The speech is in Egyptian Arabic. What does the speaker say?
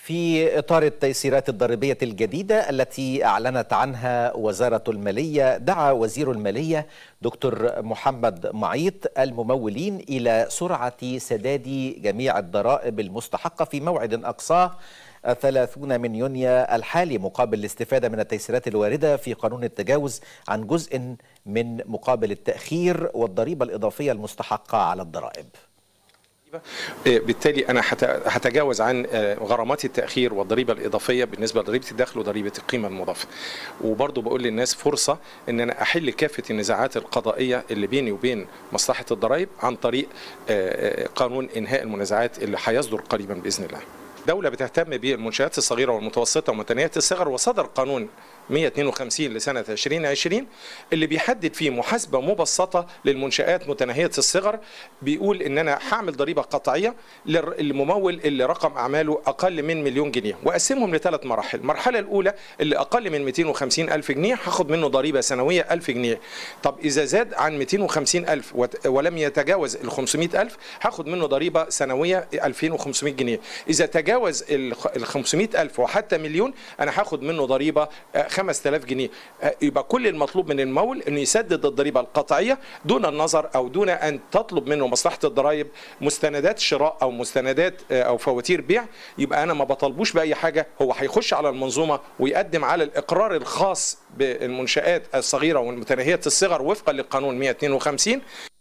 في إطار التيسيرات الضريبية الجديدة التي أعلنت عنها وزارة المالية دعا وزير المالية دكتور محمد معيط الممولين إلى سرعة سداد جميع الضرائب المستحقة في موعد أقصاه 30 من يونيو الحالي مقابل الاستفادة من التيسيرات الواردة في قانون التجاوز عن جزء من مقابل التأخير والضريبة الإضافية المستحقة على الضرائب بالتالي انا هتجاوز عن غرامات التاخير والضريبه الاضافيه بالنسبه لضريبه الدخل وضريبه القيمه المضافه وبرضه بقول للناس فرصه ان انا احل كافه النزاعات القضائيه اللي بيني وبين مصلحه الضرائب عن طريق قانون انهاء المنازعات اللي هيصدر قريبا باذن الله دولة بتهتم بالمنشآت الصغيرة والمتوسطة ومتناهية الصغر وصدر قانون 152 لسنة 2020 اللي بيحدد فيه محاسبة مبسطة للمنشآت متناهية الصغر بيقول إن أنا هعمل ضريبة قطعية للممول اللي رقم أعماله أقل من مليون جنيه وأقسمهم لثلاث مراحل المرحلة الأولى اللي أقل من 250 ألف جنيه هاخد منه ضريبة سنوية 1000 جنيه طب إذا زاد عن 250 ألف ولم يتجاوز ال 500 ألف هاخد منه ضريبة سنوية 2500 جنيه إذا تجاوز ال 500 ألف وحتى مليون أنا هاخد منه ضريبة 5000 جنيه يبقى كل المطلوب من المول انه يسدد الضريبه القطعيه دون النظر او دون ان تطلب منه مصلحه الضرائب مستندات شراء او مستندات او فواتير بيع يبقى انا ما بطالبوش باي حاجه هو هيخش على المنظومه ويقدم على الاقرار الخاص بالمنشات الصغيره والمتناهيه الصغر وفقا للقانون 152